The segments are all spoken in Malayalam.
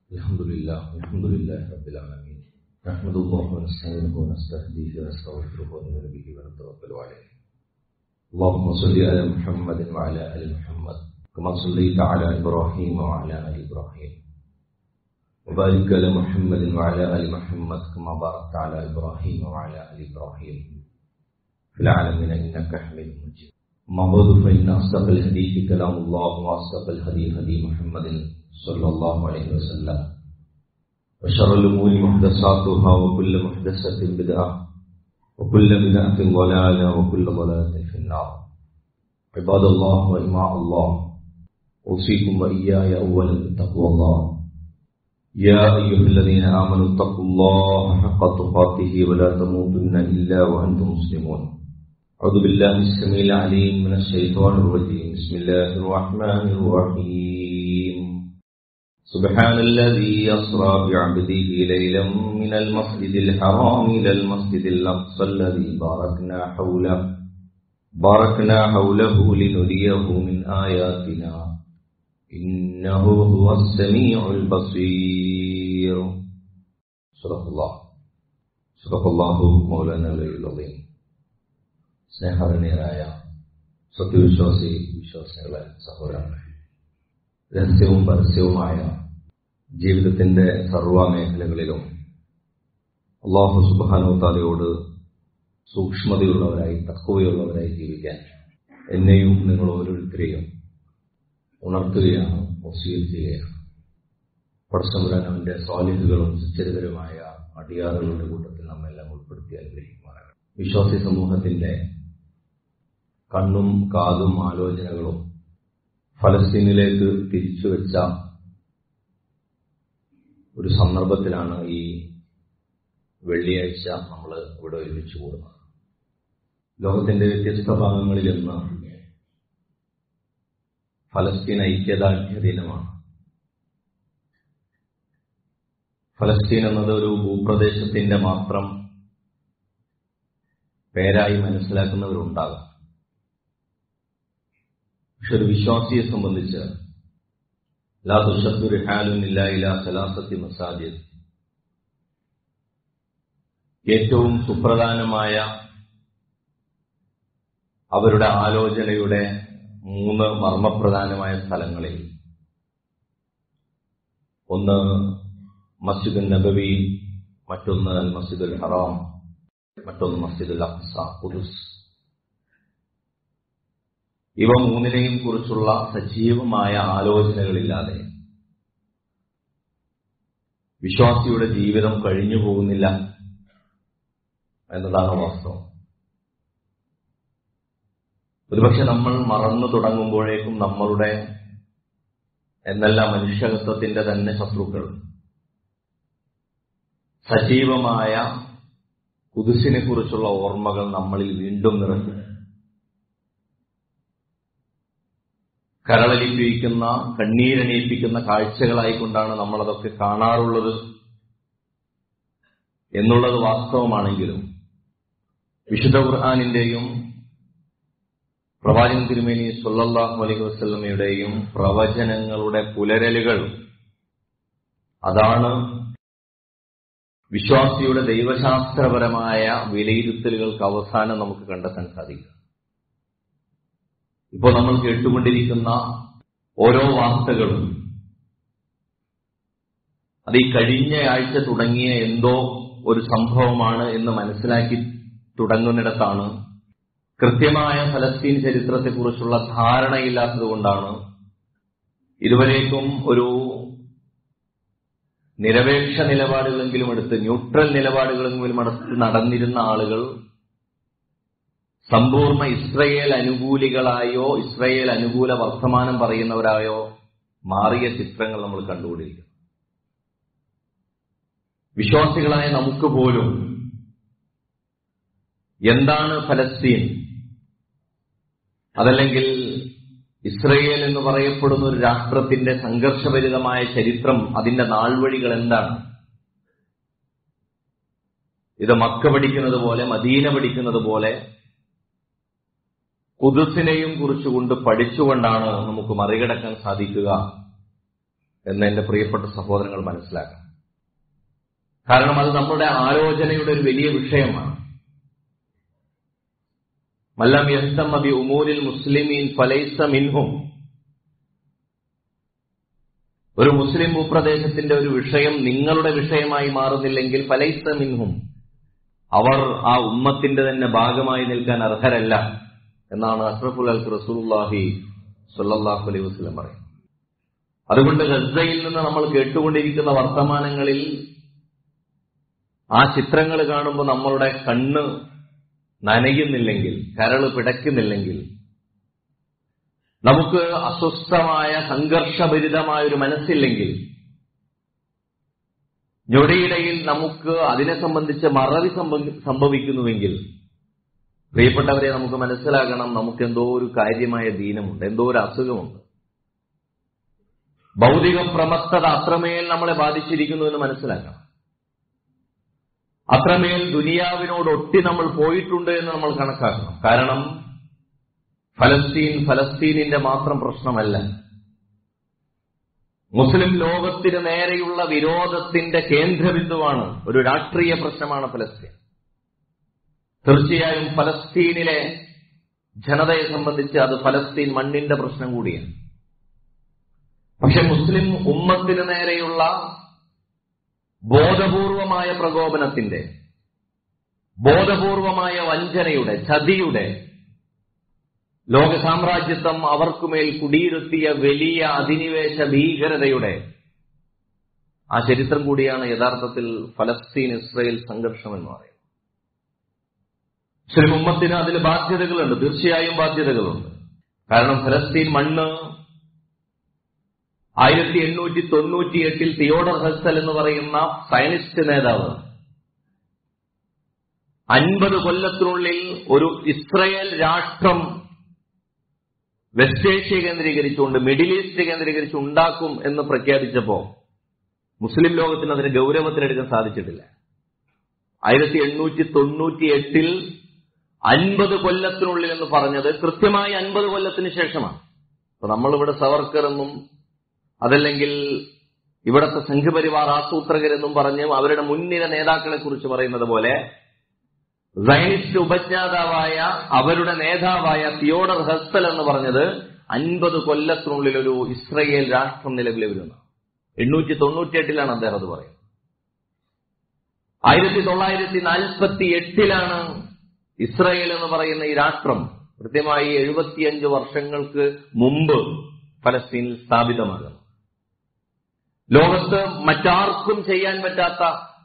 الحمد لله الحمد لله رب العالمين نحمد الله ونستعينه ونستهديه ونستغفره ونؤمن به ونتوكل عليه اللهم صل على محمد وعلى ال محمد كما صليت على ابراهيم وعلى ال ابراهيم وبارك على محمد وعلى ال محمد كما باركت على ابراهيم وعلى ال ابراهيم في العالمين انك حميد مجيد أما بعد فإن أصدق الحديث كلام الله وأصدق الهدي هدي محمد صلى الله عليه وسلم وشر الأمور محدثاتها وكل محدثة بدعة وكل بدعة ضلالة وكل ضلالة في النار عباد الله وإماء الله أوصيكم وإياي أولا بتقوى الله يا أيها الذين آمنوا اتقوا الله حق تقاته ولا تموتن إلا وأنتم مسلمون أعوذ بالله السميع العليم من الشيطان الرجيم بسم الله الرحمن الرحيم سبحان الذي أسرى بعبده ليلا من المسجد الحرام إلى المسجد الأقصى الذي باركنا حوله باركنا حوله لنريه من آياتنا إنه هو السميع البصير صدق الله صدق الله مولانا العظيم സ്നേഹരണീയരായ സത്യവിശ്വാസി വിശ്വാസികളെ സഹോദരങ്ങളെ രഹസ്യവും പരസ്യവുമായ ജീവിതത്തിന്റെ സർവ മേഖലകളിലും അള്ളാഹു സുബാനോ താലയോട് സൂക്ഷ്മതയുള്ളവരായി തക്കവയുള്ളവരായി ജീവിക്കാൻ എന്നെയും നിങ്ങൾ ഓരോരുത്തരെയും ഉണർത്തുകയാണ് വസീൽ ചെയ്യുകയാണ് പടസമുരാൻ അവന്റെ സ്വാലിഹുകളും സുചരിതരുമായ അടിയാറുകളുടെ കൂട്ടത്തിൽ നമ്മെല്ലാം ഉൾപ്പെടുത്തി അനുഗ്രഹിക്കുമാറാണ് വിശ്വാസി സമൂഹത്തിന്റെ കണ്ണും കാതും ആലോചനകളും ഫലസ്തീനിലേക്ക് തിരിച്ചുവെച്ച ഒരു സന്ദർഭത്തിലാണ് ഈ വെള്ളിയാഴ്ച നമ്മൾ ഇവിടെ ഒരുമിച്ച് കൂടുന്നത് ലോകത്തിന്റെ വ്യത്യസ്ത ഭാഗങ്ങളിൽ നിന്ന് ഫലസ്തീൻ ഐക്യദാർഢ്യ ദിനമാണ് ഫലസ്തീൻ എന്നത് ഒരു ഭൂപ്രദേശത്തിന്റെ മാത്രം പേരായി മനസ്സിലാക്കുന്നവരുണ്ടാകാം പക്ഷെ ഒരു വിശ്വാസിയെ സംബന്ധിച്ച് ലാ തുഷദ്ദു റിഹാലുൻ ഇല്ല ഇല സലാസത്തി മസാജിദ് ഏറ്റവും സുപ്രധാനമായ അവരുടെ ആലോചനയുടെ മൂന്ന് മർമ്മപ്രധാനമായ സ്ഥലങ്ങളിൽ ഒന്ന് മസ്ജിദുൽ നബവി മറ്റൊന്ന് അൽ മസ്ജിദുൽ ഹറാം മറ്റൊന്ന് മസ്ജിദുൽ അഖ്സ ഖുദുസ് ഇവ മൂന്നിനെയും കുറിച്ചുള്ള സജീവമായ ആലോചനകളില്ലാതെ വിശ്വാസിയുടെ ജീവിതം കഴിഞ്ഞു പോകുന്നില്ല എന്നതാണ് വാസ്തവം ഒരുപക്ഷെ നമ്മൾ മറന്നു തുടങ്ങുമ്പോഴേക്കും നമ്മളുടെ എന്നല്ല മനുഷ്യകത്വത്തിന്റെ തന്നെ ശത്രുക്കൾ സജീവമായ കുതിസിനെ കുറിച്ചുള്ള ഓർമ്മകൾ നമ്മളിൽ വീണ്ടും നിറഞ്ഞു കരളലിപ്പിക്കുന്ന കണ്ണീരണിയിപ്പിക്കുന്ന കാഴ്ചകളായിക്കൊണ്ടാണ് നമ്മളതൊക്കെ കാണാറുള്ളത് എന്നുള്ളത് വാസ്തവമാണെങ്കിലും വിശുദ്ധ ഖുർആാനിന്റെയും പ്രവാചകൻ തിരുമേനി സൊല്ലാഹു അലൈഹി വസ്ലമയുടെയും പ്രവചനങ്ങളുടെ പുലരലുകൾ അതാണ് വിശ്വാസിയുടെ ദൈവശാസ്ത്രപരമായ വിലയിരുത്തലുകൾക്ക് അവസാനം നമുക്ക് കണ്ടെത്താൻ സാധിക്കും ഇപ്പോൾ നമ്മൾ കേട്ടുകൊണ്ടിരിക്കുന്ന ഓരോ വാർത്തകളും അത് ഈ കഴിഞ്ഞ ആഴ്ച തുടങ്ങിയ എന്തോ ഒരു സംഭവമാണ് എന്ന് മനസ്സിലാക്കി തുടങ്ങുന്നിടത്താണ് കൃത്യമായ ഫലസ്തീൻ ചരിത്രത്തെക്കുറിച്ചുള്ള ധാരണയില്ലാത്തത് കൊണ്ടാണ് ഇതുവരേക്കും ഒരു നിരപേക്ഷ നിലപാടുകളെങ്കിലും എടുത്ത് ന്യൂട്രൽ നിലപാടുകളെങ്കിലും എടുത്ത് നടന്നിരുന്ന ആളുകൾ സമ്പൂർണ്ണ ഇസ്രയേൽ അനുകൂലികളായോ ഇസ്രയേൽ അനുകൂല വർത്തമാനം പറയുന്നവരായോ മാറിയ ചിത്രങ്ങൾ നമ്മൾ കണ്ടുകൊണ്ടിരിക്കുന്നു വിശ്വാസികളായ നമുക്ക് പോലും എന്താണ് ഫലസ്തീൻ അതല്ലെങ്കിൽ ഇസ്രയേൽ എന്ന് പറയപ്പെടുന്ന ഒരു രാഷ്ട്രത്തിന്റെ സംഘർഷഭരിതമായ ചരിത്രം അതിന്റെ നാൾവഴികൾ എന്താണ് ഇത് മക്ക പഠിക്കുന്നത് പോലെ മദീന പഠിക്കുന്നത് പോലെ കുതിസിനെയും കുറിച്ചുകൊണ്ട് പഠിച്ചുകൊണ്ടാണ് നമുക്ക് മറികടക്കാൻ സാധിക്കുക എന്ന് എന്റെ പ്രിയപ്പെട്ട സഹോദരങ്ങൾ മനസ്സിലാക്കണം കാരണം അത് നമ്മുടെ ആലോചനയുടെ ഒരു വലിയ വിഷയമാണ് മല്ലം യഹ്തമ ബി ഉമൂരിൽ മുസ്ലിമീൻ ഫലൈസ മിൻഹും ഒരു മുസ്ലിം ഭൂപ്രദേശത്തിന്റെ ഒരു വിഷയം നിങ്ങളുടെ വിഷയമായി മാറുന്നില്ലെങ്കിൽ ഫലൈസ മിൻഹും അവർ ആ ഉമ്മത്തിന്റെ തന്നെ ഭാഗമായി നിൽക്കാൻ അർഹരല്ല എന്നാണ് അഷ്റഫുൽ അൽ റസൂലുള്ളാഹി സ്വല്ലല്ലാഹു അലൈഹി വസല്ലം പറയുന്നത് അതുകൊണ്ട് ഗസയിൽ നിന്ന് നമ്മൾ കേട്ടുകൊണ്ടിരിക്കുന്ന വർത്തമാനങ്ങളിൽ ആ ചിത്രങ്ങൾ കാണുമ്പോൾ നമ്മളുടെ കണ്ണ് നനയുന്നില്ലെങ്കിൽ കരള് പിടയ്ക്കുന്നില്ലെങ്കിൽ നമുക്ക് അസ്വസ്ഥമായ സംഘർഷഭരിതമായ ഒരു മനസ്സില്ലെങ്കിൽ ഞൊടിയിടയിൽ നമുക്ക് അതിനെ സംബന്ധിച്ച് മറവി സംഭവിക്കുന്നുവെങ്കിൽ പ്രിയപ്പെട്ടവരെ നമുക്ക് മനസ്സിലാകണം നമുക്ക് എന്തോ ഒരു കാര്യമായ ദീനമുണ്ട് എന്തോ ഒരു അസുഖമുണ്ട് ഭൗതിക പ്രമത്തത അത്രമേൽ നമ്മളെ ബാധിച്ചിരിക്കുന്നു എന്ന് മനസ്സിലാക്കണം അത്രമേൽ ദുനിയാവിനോട് ഒട്ടി നമ്മൾ പോയിട്ടുണ്ട് എന്ന് നമ്മൾ കണക്കാക്കണം കാരണം ഫലസ്തീൻ ഫലസ്തീനിന്റെ മാത്രം പ്രശ്നമല്ല മുസ്ലിം ലോകത്തിന് നേരെയുള്ള വിരോധത്തിന്റെ കേന്ദ്രബിന്ദുവാണ് ഒരു രാഷ്ട്രീയ പ്രശ്നമാണ് ഫലസ്തീൻ തീർച്ചയായും ഫലസ്തീനിലെ ജനതയെ സംബന്ധിച്ച് അത് ഫലസ്തീൻ മണ്ണിന്റെ പ്രശ്നം കൂടിയാണ് പക്ഷെ മുസ്ലിം ഉമ്മത്തിന് നേരെയുള്ള ബോധപൂർവമായ പ്രകോപനത്തിന്റെ ബോധപൂർവമായ വഞ്ചനയുടെ ചതിയുടെ ലോക സാമ്രാജ്യത്വം അവർക്കുമേൽ കുടിയിരുത്തിയ വലിയ അധിനിവേശ ഭീകരതയുടെ ആ ചരിത്രം കൂടിയാണ് യഥാർത്ഥത്തിൽ ഫലസ്തീൻ ഇസ്രയേൽ സംഘർഷം എന്ന് പറയുന്നത് മുസ്ലിം ഉമ്മത്തിന് അതിൽ ബാധ്യതകളുണ്ട് തീർച്ചയായും ബാധ്യതകളുണ്ട് കാരണം ഫലസ്തീൻ മണ്ണ് ആയിരത്തി എണ്ണൂറ്റി തൊണ്ണൂറ്റി എട്ടിൽ തിയോഡർ ഹെസൽ എന്ന് പറയുന്ന സയനിസ്റ്റ് നേതാവ് അൻപത് കൊല്ലത്തിനുള്ളിൽ ഒരു ഇസ്രയേൽ രാഷ്ട്രം വെസ്റ്റ് ഏഷ്യ കേന്ദ്രീകരിച്ചുകൊണ്ട് മിഡിൽ ഈസ്റ്റ് കേന്ദ്രീകരിച്ച് ഉണ്ടാക്കും എന്ന് പ്രഖ്യാപിച്ചപ്പോ മുസ്ലിം ലോകത്തിന് അതിന് ഗൗരവത്തിലെടുക്കാൻ സാധിച്ചിട്ടില്ല ആയിരത്തി എണ്ണൂറ്റി തൊണ്ണൂറ്റി എട്ടിൽ അൻപത് കൊല്ലത്തിനുള്ളിൽ എന്ന് പറഞ്ഞത് കൃത്യമായി അൻപത് കൊല്ലത്തിന് ശേഷമാണ് അപ്പൊ നമ്മളിവിടെ സവർക്കർ എന്നും അതല്ലെങ്കിൽ ഇവിടത്തെ സംഘപരിവാർ ആസൂത്രകരെന്നും പറഞ്ഞ് അവരുടെ മുൻനിര നേതാക്കളെ കുറിച്ച് പറയുന്നത് പോലെ സൈനിസ്റ്റ് ഉപജ്ഞാതാവായ അവരുടെ നേതാവായ തിയോഡർ ഹെസ്തൽ എന്ന് പറഞ്ഞത് അൻപത് കൊല്ലത്തിനുള്ളിൽ ഒരു ഇസ്രയേൽ രാഷ്ട്രം നിലവിൽ വരുന്ന എണ്ണൂറ്റി തൊണ്ണൂറ്റിയെട്ടിലാണ് അദ്ദേഹം അത് പറയുന്നത് ആയിരത്തി തൊള്ളായിരത്തി നാൽപ്പത്തി എട്ടിലാണ് ഇസ്രയേൽ എന്ന് പറയുന്ന ഈ രാഷ്ട്രം കൃത്യമായി എഴുപത്തിയഞ്ച് വർഷങ്ങൾക്ക് മുമ്പ് ഫലസ്തീനിൽ സ്ഥാപിതമാകുന്നു ലോകത്ത് മറ്റാർക്കും ചെയ്യാൻ പറ്റാത്ത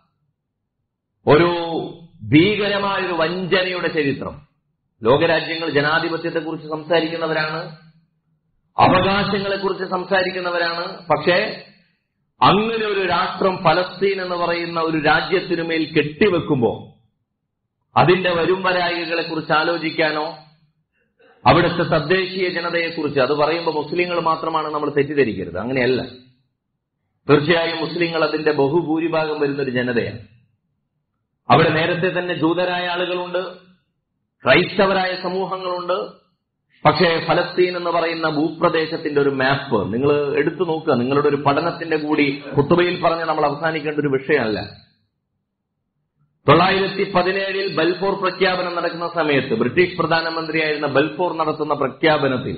ഒരു ഭീകരമായൊരു വഞ്ചനയുടെ ചരിത്രം ലോകരാജ്യങ്ങൾ ജനാധിപത്യത്തെക്കുറിച്ച് സംസാരിക്കുന്നവരാണ് അവകാശങ്ങളെക്കുറിച്ച് സംസാരിക്കുന്നവരാണ് പക്ഷേ അങ്ങനെ ഒരു രാഷ്ട്രം ഫലസ്തീൻ എന്ന് പറയുന്ന ഒരു രാജ്യത്തിനുമേൽ കെട്ടിവെക്കുമ്പോൾ അതിന്റെ വരും വരായികളെ കുറിച്ച് ആലോചിക്കാനോ അവിടുത്തെ തദ്ദേശീയ ജനതയെക്കുറിച്ച് അത് പറയുമ്പോൾ മുസ്ലിങ്ങൾ മാത്രമാണ് നമ്മൾ തെറ്റിദ്ധരിക്കരുത് അങ്ങനെയല്ല തീർച്ചയായും മുസ്ലിങ്ങൾ അതിന്റെ ബഹുഭൂരിഭാഗം വരുന്ന ഒരു ജനതയാണ് അവിടെ നേരത്തെ തന്നെ ജൂതരായ ആളുകളുണ്ട് ക്രൈസ്തവരായ സമൂഹങ്ങളുണ്ട് പക്ഷേ ഫലസ്തീൻ എന്ന് പറയുന്ന ഭൂപ്രദേശത്തിന്റെ ഒരു മാപ്പ് നിങ്ങൾ എടുത്തു നോക്കുക നിങ്ങളുടെ ഒരു പഠനത്തിന്റെ കൂടി കുത്തുബയിൽ പറഞ്ഞ് നമ്മൾ അവസാനിക്കേണ്ട ഒരു വിഷയമല്ല തൊള്ളായിരത്തി പതിനേഴിൽ ബൽഫോർ പ്രഖ്യാപനം നടക്കുന്ന സമയത്ത് ബ്രിട്ടീഷ് പ്രധാനമന്ത്രിയായിരുന്ന ബൽഫോർ നടത്തുന്ന പ്രഖ്യാപനത്തിൽ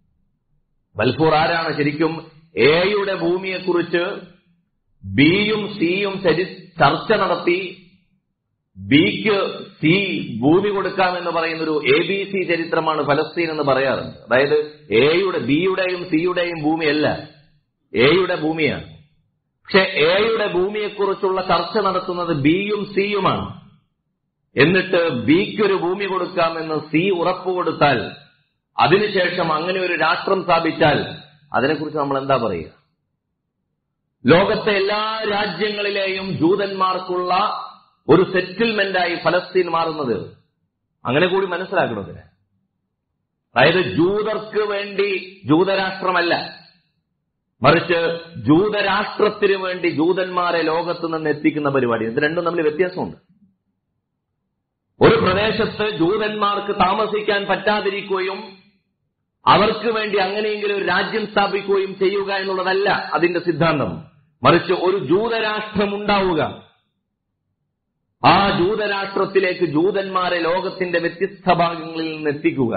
ബൽഫോർ ആരാണ് ശരിക്കും എയുടെ ഭൂമിയെക്കുറിച്ച് ബിയും സിയും ചർച്ച നടത്തി ബിക്ക് സി ഭൂമി കൊടുക്കാമെന്ന് പറയുന്ന ഒരു എ ബി സി ചരിത്രമാണ് ഫലസ്തീൻ എന്ന് പറയാറുണ്ട് അതായത് എയുടെ ബിയുടെയും സിയുടെയും ഭൂമിയല്ല എയുടെ ഭൂമിയാണ് പക്ഷെ എയുടെ ഭൂമിയെക്കുറിച്ചുള്ള ചർച്ച നടത്തുന്നത് ബിയും സിയുമാണ് എന്നിട്ട് ബിക്ക് ഒരു ഭൂമി കൊടുക്കാമെന്ന് സി ഉറപ്പ് കൊടുത്താൽ അതിനുശേഷം അങ്ങനെ ഒരു രാഷ്ട്രം സ്ഥാപിച്ചാൽ അതിനെക്കുറിച്ച് നമ്മൾ എന്താ പറയുക ലോകത്തെ എല്ലാ രാജ്യങ്ങളിലെയും ജൂതന്മാർക്കുള്ള ഒരു സെറ്റിൽമെന്റായി ഫലസ്തീൻ മാറുന്നത് അങ്ങനെ കൂടി മനസ്സിലാക്കണം ഇതിന് അതായത് ജൂതർക്ക് വേണ്ടി ജൂതരാഷ്ട്രമല്ല മറിച്ച് ജൂതരാഷ്ട്രത്തിന് വേണ്ടി ജൂതന്മാരെ ലോകത്ത് നിന്ന് എത്തിക്കുന്ന പരിപാടി ഇത് രണ്ടും തമ്മിൽ വ്യത്യാസമുണ്ട് ഒരു പ്രദേശത്ത് ജൂതന്മാർക്ക് താമസിക്കാൻ പറ്റാതിരിക്കുകയും അവർക്ക് വേണ്ടി അങ്ങനെയെങ്കിലും ഒരു രാജ്യം സ്ഥാപിക്കുകയും ചെയ്യുക എന്നുള്ളതല്ല അതിന്റെ സിദ്ധാന്തം മറിച്ച് ഒരു ജൂതരാഷ്ട്രം ഉണ്ടാവുക ആ ജൂതരാഷ്ട്രത്തിലേക്ക് ജൂതന്മാരെ ലോകത്തിന്റെ വ്യത്യസ്ത ഭാഗങ്ങളിൽ നിന്ന് എത്തിക്കുക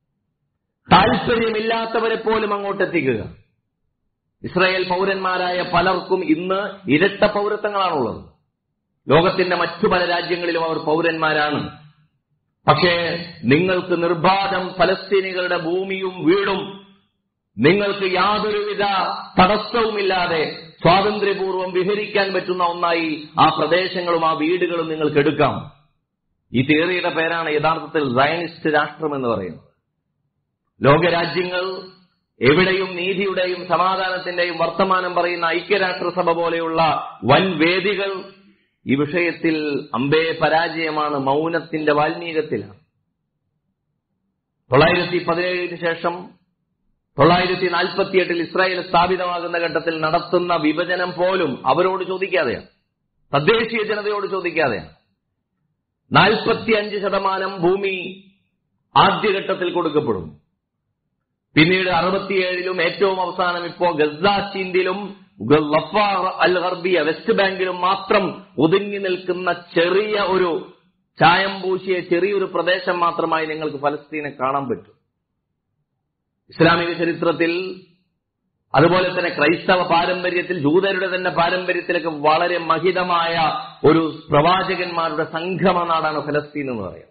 താല്പര്യമില്ലാത്തവരെ പോലും അങ്ങോട്ട് എത്തിക്കുക ഇസ്രായേൽ പൗരന്മാരായ പലർക്കും ഇന്ന് ഇരട്ട പൗരത്വങ്ങളാണുള്ളത് ലോകത്തിന്റെ മറ്റു പല രാജ്യങ്ങളിലും അവർ പൗരന്മാരാണ് പക്ഷേ നിങ്ങൾക്ക് നിർബാധം ഫലസ്തീനികളുടെ ഭൂമിയും വീടും നിങ്ങൾക്ക് യാതൊരുവിധ തടസ്സവുമില്ലാതെ സ്വാതന്ത്ര്യപൂർവ്വം വിഹരിക്കാൻ പറ്റുന്ന ഒന്നായി ആ പ്രദേശങ്ങളും ആ വീടുകളും നിങ്ങൾക്ക് എടുക്കാം ഈ തിയറിയുടെ പേരാണ് യഥാർത്ഥത്തിൽ സയനിസ്റ്റ് രാഷ്ട്രം എന്ന് പറയുന്നത് ലോകരാജ്യങ്ങൾ എവിടെയും നീതിയുടെയും സമാധാനത്തിന്റെയും വർത്തമാനം പറയുന്ന ഐക്യരാഷ്ട്രസഭ പോലെയുള്ള വൻ വേദികൾ ഈ വിഷയത്തിൽ അമ്പേ പരാജയമാണ് മൗനത്തിന്റെ വാൽമീകത്തിലാണ് തൊള്ളായിരത്തി പതിനേഴിന് ശേഷം തൊള്ളായിരത്തി നാൽപ്പത്തിയെട്ടിൽ ഇസ്രായേൽ സ്ഥാപിതമാകുന്ന ഘട്ടത്തിൽ നടത്തുന്ന വിഭജനം പോലും അവരോട് ചോദിക്കാതെയാണ് തദ്ദേശീയ ജനതയോട് ചോദിക്കാതെയാണ് നാൽപ്പത്തി അഞ്ച് ശതമാനം ഭൂമി ആദ്യഘട്ടത്തിൽ കൊടുക്കപ്പെടും പിന്നീട് അറുപത്തിയേഴിലും ഏറ്റവും അവസാനം ഇപ്പോ ഗസാച്ചിന്തിലും അൽ ഹർബിയ വെസ്റ്റ് ബാങ്കിലും മാത്രം ഒതുങ്ങി നിൽക്കുന്ന ചെറിയ ഒരു ചായം പൂശിയ ചെറിയൊരു പ്രദേശം മാത്രമായി നിങ്ങൾക്ക് ഫലസ്തീനെ കാണാൻ പറ്റും ഇസ്ലാമിക ചരിത്രത്തിൽ അതുപോലെ തന്നെ ക്രൈസ്തവ പാരമ്പര്യത്തിൽ ജൂതരുടെ തന്നെ പാരമ്പര്യത്തിലൊക്കെ വളരെ മഹിതമായ ഒരു പ്രവാചകന്മാരുടെ സംഗമ നാടാണ് ഫലസ്തീൻ എന്ന് പറയുന്നത്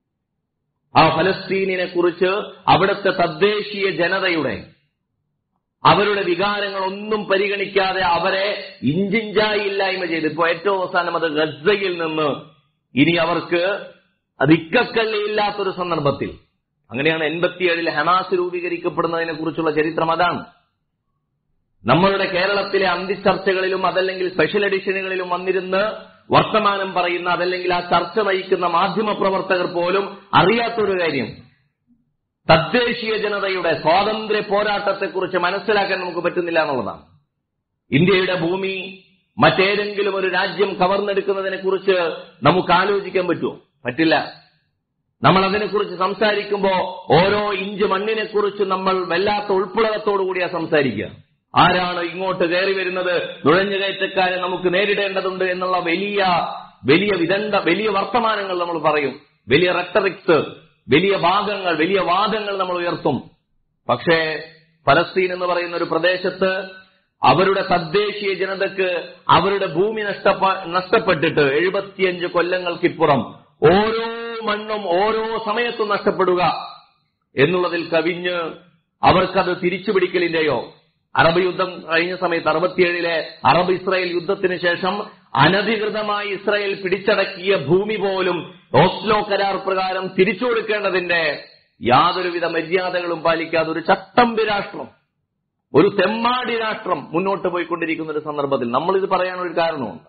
ആ ഫലസ്തീനിനെ കുറിച്ച് അവിടുത്തെ തദ്ദേശീയ ജനതയുടെ അവരുടെ വികാരങ്ങളൊന്നും പരിഗണിക്കാതെ അവരെ ഇഞ്ചിഞ്ചായി ഇല്ലായ്മ ചെയ്ത് ഇപ്പോ ഏറ്റവും അവസാനം അത് ഗസയിൽ നിന്ന് ഇനി അവർക്ക് അത് ഇക്കക്കള്ളിയില്ലാത്തൊരു സന്ദർഭത്തിൽ അങ്ങനെയാണ് എൺപത്തിയേഴിൽ ഹമാസ് രൂപീകരിക്കപ്പെടുന്നതിനെ കുറിച്ചുള്ള ചരിത്രം അതാണ് നമ്മളുടെ കേരളത്തിലെ അന്തിച്ചർച്ചകളിലും അതല്ലെങ്കിൽ സ്പെഷ്യൽ എഡിഷനുകളിലും വന്നിരുന്ന് വർത്തമാനം പറയുന്ന അതല്ലെങ്കിൽ ആ ചർച്ച നയിക്കുന്ന മാധ്യമ പ്രവർത്തകർ പോലും അറിയാത്തൊരു കാര്യം തദ്ദേശീയ ജനതയുടെ സ്വാതന്ത്ര്യ പോരാട്ടത്തെക്കുറിച്ച് മനസ്സിലാക്കാൻ നമുക്ക് പറ്റുന്നില്ല എന്നുള്ളതാണ് ഇന്ത്യയുടെ ഭൂമി മറ്റേതെങ്കിലും ഒരു രാജ്യം കവർന്നെടുക്കുന്നതിനെ കുറിച്ച് നമുക്ക് ആലോചിക്കാൻ പറ്റുമോ പറ്റില്ല നമ്മൾ അതിനെക്കുറിച്ച് സംസാരിക്കുമ്പോൾ ഓരോ ഇഞ്ച് മണ്ണിനെ കുറിച്ച് നമ്മൾ വല്ലാത്ത ഉൾപ്പുളകത്തോടു കൂടിയാ സംസാരിക്കുക ആരാണ് ഇങ്ങോട്ട് കയറി വരുന്നത് നുഴഞ്ഞുകയറ്റക്കാരെ നമുക്ക് നേരിടേണ്ടതുണ്ട് എന്നുള്ള വലിയ വലിയ വിദണ്ഡ വലിയ വർത്തമാനങ്ങൾ നമ്മൾ പറയും വലിയ റെട്ടറിക്സ് വലിയ ഭാഗങ്ങൾ വലിയ വാദങ്ങൾ നമ്മൾ ഉയർത്തും പക്ഷേ ഫലസ്തീൻ എന്ന് പറയുന്ന ഒരു പ്രദേശത്ത് അവരുടെ തദ്ദേശീയ ജനതക്ക് അവരുടെ ഭൂമി നഷ്ടപ്പ നഷ്ടപ്പെട്ടിട്ട് എഴുപത്തിയഞ്ച് കൊല്ലങ്ങൾക്കിപ്പുറം ഓരോ മണ്ണും ഓരോ സമയത്തും നഷ്ടപ്പെടുക എന്നുള്ളതിൽ കവിഞ്ഞ് അവർക്കത് തിരിച്ചുപിടിക്കലിന്റെയോ അറബ് യുദ്ധം കഴിഞ്ഞ സമയത്ത് അറുപത്തിയേഴിലെ അറബ് ഇസ്രായേൽ യുദ്ധത്തിന് ശേഷം അനധികൃതമായി ഇസ്രായേൽ പിടിച്ചടക്കിയ ഭൂമി പോലും ഓസ്ലോ കരാർ പ്രകാരം തിരിച്ചു കൊടുക്കേണ്ടതിന്റെ യാതൊരുവിധ മര്യാദകളും പാലിക്കാതെ ഒരു ചട്ടമ്പി രാഷ്ട്രം ഒരു തെമ്മാടി രാഷ്ട്രം മുന്നോട്ട് പോയിക്കൊണ്ടിരിക്കുന്ന ഒരു സന്ദർഭത്തിൽ നമ്മൾ ഇത് പറയാനൊരു കാരണമുണ്ട്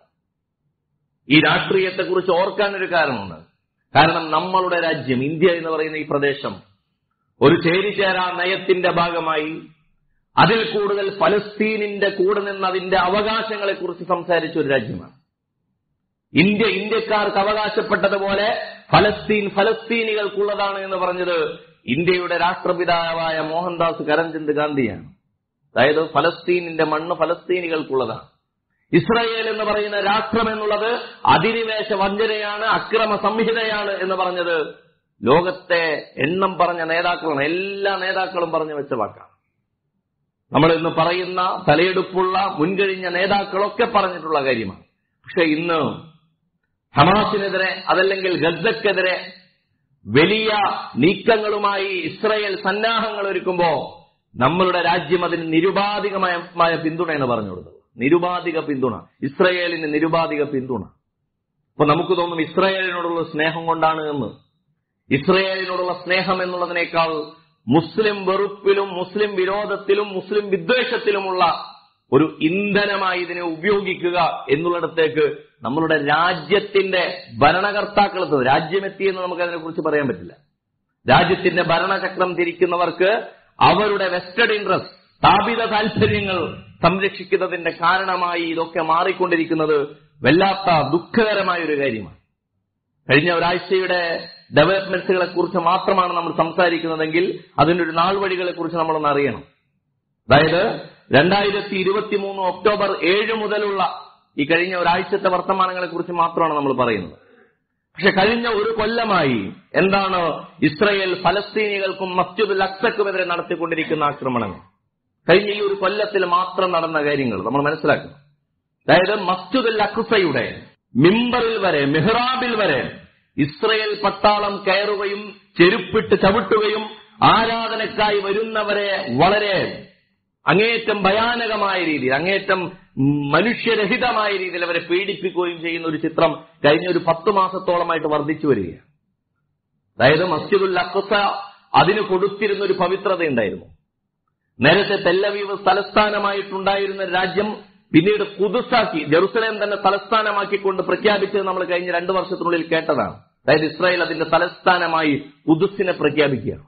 ഈ രാഷ്ട്രീയത്തെക്കുറിച്ച് ഓർക്കാനൊരു കാരണമുണ്ട് കാരണം നമ്മളുടെ രാജ്യം ഇന്ത്യ എന്ന് പറയുന്ന ഈ പ്രദേശം ഒരു ചേരിചേരാ നയത്തിന്റെ ഭാഗമായി അതിൽ കൂടുതൽ ഫലസ്തീനിന്റെ കൂടെ നിന്ന് അതിന്റെ അവകാശങ്ങളെക്കുറിച്ച് സംസാരിച്ച ഒരു രാജ്യമാണ് ഇന്ത്യ ഇന്ത്യക്കാർക്ക് അവകാശപ്പെട്ടതുപോലെ ഫലസ്തീൻ ഫലസ്തീനികൾക്കുള്ളതാണ് എന്ന് പറഞ്ഞത് ഇന്ത്യയുടെ രാഷ്ട്രപിതാവായ മോഹൻദാസ് കരംചന്ദ് ഗാന്ധിയാണ് അതായത് ഫലസ്തീനിന്റെ മണ്ണ് ഫലസ്തീനികൾക്കുള്ളതാണ് ഇസ്രായേൽ എന്ന് പറയുന്ന രാഷ്ട്രം എന്നുള്ളത് അധിനിവേശ വഞ്ചനയാണ് അക്രമ സംഹിതയാണ് എന്ന് പറഞ്ഞത് ലോകത്തെ എണ്ണം പറഞ്ഞ നേതാക്കളാണ് എല്ലാ നേതാക്കളും പറഞ്ഞു വെച്ച വാക്കാണ് നമ്മൾ ഇന്ന് പറയുന്ന തലയെടുപ്പുള്ള മുൻകഴിഞ്ഞ നേതാക്കളൊക്കെ പറഞ്ഞിട്ടുള്ള കാര്യമാണ് പക്ഷെ ഇന്ന് ഹമാസിനെതിരെ അതല്ലെങ്കിൽ ഗസക്കെതിരെ വലിയ നീക്കങ്ങളുമായി ഇസ്രയേൽ സന്നാഹങ്ങൾ ഒരുക്കുമ്പോ നമ്മളുടെ രാജ്യം അതിന് നിരുപാധികമായ പിന്തുണയാണ് പറഞ്ഞു കൊടുത്തത് നിരുപാധിക പിന്തുണ ഇസ്രയേലിന് നിരുപാധിക പിന്തുണ അപ്പൊ നമുക്ക് തോന്നും ഇസ്രയേലിനോടുള്ള സ്നേഹം കൊണ്ടാണ് എന്ന് ഇസ്രയേലിനോടുള്ള സ്നേഹം എന്നുള്ളതിനേക്കാൾ മുസ്ലിം വെറുപ്പിലും മുസ്ലിം വിരോധത്തിലും മുസ്ലിം വിദ്വേഷത്തിലുമുള്ള ഒരു ഇന്ധനമായി ഇതിനെ ഉപയോഗിക്കുക എന്നുള്ളിടത്തേക്ക് നമ്മളുടെ രാജ്യത്തിന്റെ ഭരണകർത്താക്കൾ രാജ്യമെത്തി എന്ന് നമുക്ക് അതിനെക്കുറിച്ച് പറയാൻ പറ്റില്ല രാജ്യത്തിന്റെ ഭരണചക്രം തിരിക്കുന്നവർക്ക് അവരുടെ വെസ്റ്റഡ് ഇൻട്രസ്റ്റ് സ്ഥാപിത താല്പര്യങ്ങൾ സംരക്ഷിക്കുന്നതിന്റെ കാരണമായി ഇതൊക്കെ മാറിക്കൊണ്ടിരിക്കുന്നത് വല്ലാത്ത ദുഃഖകരമായ ഒരു കാര്യമാണ് കഴിഞ്ഞ ഒരാഴ്ചയുടെ ഡെവലപ്മെന്റ്സുകളെ കുറിച്ച് മാത്രമാണ് നമ്മൾ സംസാരിക്കുന്നതെങ്കിൽ അതിന്റെ ഒരു നാൾ വഴികളെ കുറിച്ച് നമ്മളൊന്ന് അറിയണം അതായത് രണ്ടായിരത്തി ഇരുപത്തി മൂന്ന് ഒക്ടോബർ ഏഴ് മുതലുള്ള ഈ കഴിഞ്ഞ ഒരാഴ്ചത്തെ വർത്തമാനങ്ങളെ കുറിച്ച് മാത്രമാണ് നമ്മൾ പറയുന്നത് പക്ഷെ കഴിഞ്ഞ ഒരു കൊല്ലമായി എന്താണ് ഇസ്രയേൽ ഫലസ്തീനികൾക്കും മസ്ജിദുൽ അക്സക്കുമെതിരെ നടത്തിക്കൊണ്ടിരിക്കുന്ന ആക്രമണങ്ങൾ കഴിഞ്ഞ ഈ ഒരു കൊല്ലത്തിൽ മാത്രം നടന്ന കാര്യങ്ങൾ നമ്മൾ മനസ്സിലാക്കണം അതായത് മസ്ജിദുൽ അക്സയുടെ മിമ്പറിൽ വരെ മെഹ്റാബിൽ വരെ ഇസ്രയേൽ പട്ടാളം കയറുകയും ചെരുപ്പിട്ട് ചവിട്ടുകയും ആരാധനക്കായി വരുന്നവരെ വളരെ അങ്ങേയറ്റം ഭയാനകമായ രീതിയിൽ അങ്ങേയറ്റം മനുഷ്യരഹിതമായ രീതിയിൽ അവരെ പീഡിപ്പിക്കുകയും ചെയ്യുന്ന ഒരു ചിത്രം കഴിഞ്ഞ ഒരു പത്ത് മാസത്തോളമായിട്ട് വർദ്ധിച്ചു വരികയാണ് അതായത് മസ്ജിദുൽ അക്സ അതിന് കൊടുത്തിരുന്ന ഒരു പവിത്രത ഉണ്ടായിരുന്നു നേരത്തെ തെല്ലവീവ് തലസ്ഥാനമായിട്ടുണ്ടായിരുന്ന രാജ്യം പിന്നീട് കുതുസാക്കി ജെറുസലേം തന്നെ തലസ്ഥാനമാക്കിക്കൊണ്ട് പ്രഖ്യാപിച്ചത് നമ്മൾ കഴിഞ്ഞ രണ്ടു വർഷത്തിനുള്ളിൽ കേട്ടതാണ് അതായത് ഇസ്രായേൽ അതിന്റെ തലസ്ഥാനമായി കുതുസിനെ പ്രഖ്യാപിക്കുകയാണ്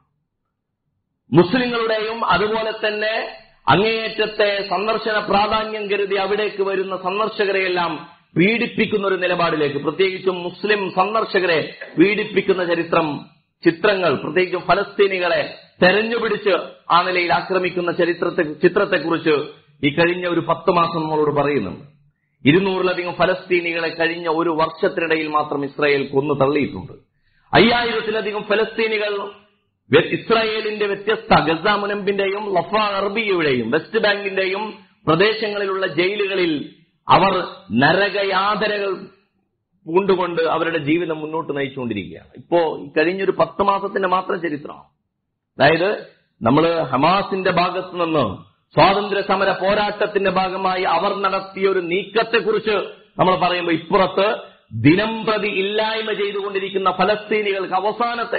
മുസ്ലിങ്ങളുടെയും അതുപോലെ തന്നെ അങ്ങേയറ്റത്തെ സന്ദർശന പ്രാധാന്യം കരുതി അവിടേക്ക് വരുന്ന സന്ദർശകരെയെല്ലാം പീഡിപ്പിക്കുന്ന ഒരു നിലപാടിലേക്ക് പ്രത്യേകിച്ചും മുസ്ലിം സന്ദർശകരെ പീഡിപ്പിക്കുന്ന ചരിത്രം ചിത്രങ്ങൾ പ്രത്യേകിച്ചും ഫലസ്തീനികളെ തെരഞ്ഞുപിടിച്ച് ആ നിലയിൽ ആക്രമിക്കുന്ന ചരിത്രത്തെ ചിത്രത്തെക്കുറിച്ച് ഈ കഴിഞ്ഞ ഒരു പത്ത് മാസം നമ്മളോട് പറയുന്നുണ്ട് ഇരുന്നൂറിലധികം ഫലസ്തീനികളെ കഴിഞ്ഞ ഒരു വർഷത്തിനിടയിൽ മാത്രം ഇസ്രായേൽ കൊന്നു തള്ളിയിട്ടുണ്ട് അയ്യായിരത്തിലധികം ഫലസ്തീനികൾ ഇസ്രായേലിന്റെ വ്യത്യസ്ത ഗസ മുനമ്പിന്റെയും ലഫ അറബിയുടെയും വെസ്റ്റ് ബാങ്കിന്റെയും പ്രദേശങ്ങളിലുള്ള ജയിലുകളിൽ അവർ നരകയാതനകൾ പൂണ്ടുകൊണ്ട് അവരുടെ ജീവിതം മുന്നോട്ട് നയിച്ചുകൊണ്ടിരിക്കുകയാണ് ഇപ്പോ ഈ കഴിഞ്ഞൊരു പത്ത് മാസത്തിന്റെ മാത്രം ചരിത്രമാണ് അതായത് നമ്മൾ ഹമാസിന്റെ ഭാഗത്ത് നിന്ന് സ്വാതന്ത്ര്യ സമര പോരാട്ടത്തിന്റെ ഭാഗമായി അവർ നടത്തിയ ഒരു നീക്കത്തെക്കുറിച്ച് നമ്മൾ പറയുമ്പോൾ ഇപ്പുറത്ത് ദിനം പ്രതി ഇല്ലായ്മ ചെയ്തുകൊണ്ടിരിക്കുന്ന ഫലസ്തീനികൾക്ക് അവസാനത്തെ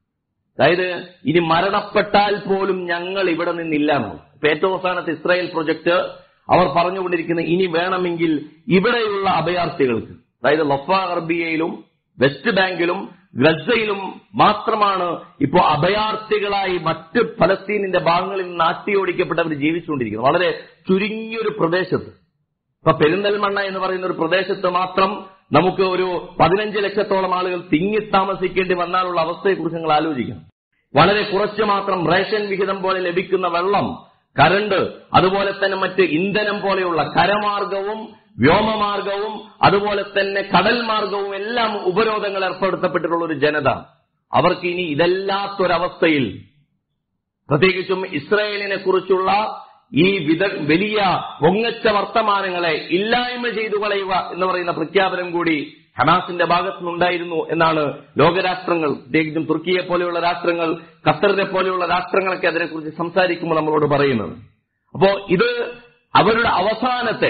അതായത് ഇനി മരണപ്പെട്ടാൽ പോലും ഞങ്ങൾ ഇവിടെ നിന്നില്ല എന്നാണ് ഇപ്പൊ ഏറ്റവും അവസാനത്തെ ഇസ്രായേൽ പ്രൊജക്ട് അവർ പറഞ്ഞുകൊണ്ടിരിക്കുന്ന ഇനി വേണമെങ്കിൽ ഇവിടെയുള്ള അഭയാർത്ഥികൾക്ക് അതായത് ലഫ അറബിയയിലും വെസ്റ്റ് ബാങ്കിലും ഗസയിലും മാത്രമാണ് ഇപ്പോൾ അഭയാർത്ഥികളായി മറ്റ് ഫലസ്തീനിന്റെ ഭാഗങ്ങളിൽ നിന്ന് ആട്ടിയോടിക്കപ്പെട്ടവർ ജീവിച്ചുകൊണ്ടിരിക്കുന്നത് വളരെ ചുരുങ്ങിയൊരു പ്രദേശത്ത് ഇപ്പൊ പെരിന്തൽമണ്ണ എന്ന് പറയുന്ന ഒരു പ്രദേശത്ത് മാത്രം നമുക്ക് ഒരു പതിനഞ്ച് ലക്ഷത്തോളം ആളുകൾ തിങ്ങി താമസിക്കേണ്ടി വന്നാലുള്ള അവസ്ഥയെക്കുറിച്ച് നിങ്ങൾ ആലോചിക്കണം വളരെ കുറച്ച് മാത്രം റേഷൻ വിഹിതം പോലെ ലഭിക്കുന്ന വെള്ളം കരണ്ട് അതുപോലെ തന്നെ മറ്റ് ഇന്ധനം പോലെയുള്ള കരമാർഗവും വ്യോമമാർഗവും അതുപോലെ തന്നെ കടൽ മാർഗവും എല്ലാം ഉപരോധങ്ങൾ ഏർപ്പെടുത്തപ്പെട്ടിട്ടുള്ള ഒരു ജനത അവർക്ക് ഇനി ഇതല്ലാത്തൊരവസ്ഥയിൽ പ്രത്യേകിച്ചും ഇസ്രായേലിനെ കുറിച്ചുള്ള ഈ വിധ വലിയ പൊങ്ങച്ച വർത്തമാനങ്ങളെ ഇല്ലായ്മ ചെയ്തു കളയുക എന്ന് പറയുന്ന പ്രഖ്യാപനം കൂടി ഹമാസിന്റെ ഭാഗത്തുനിന്നുണ്ടായിരുന്നു എന്നാണ് ലോകരാഷ്ട്രങ്ങൾ പ്രത്യേകിച്ചും തുർക്കിയെ പോലെയുള്ള രാഷ്ട്രങ്ങൾ ഖത്തറിനെ പോലെയുള്ള രാഷ്ട്രങ്ങളൊക്കെ അതിനെക്കുറിച്ച് സംസാരിക്കുമ്പോൾ നമ്മളോട് പറയുന്നത് അപ്പോ ഇത് അവരുടെ അവസാനത്തെ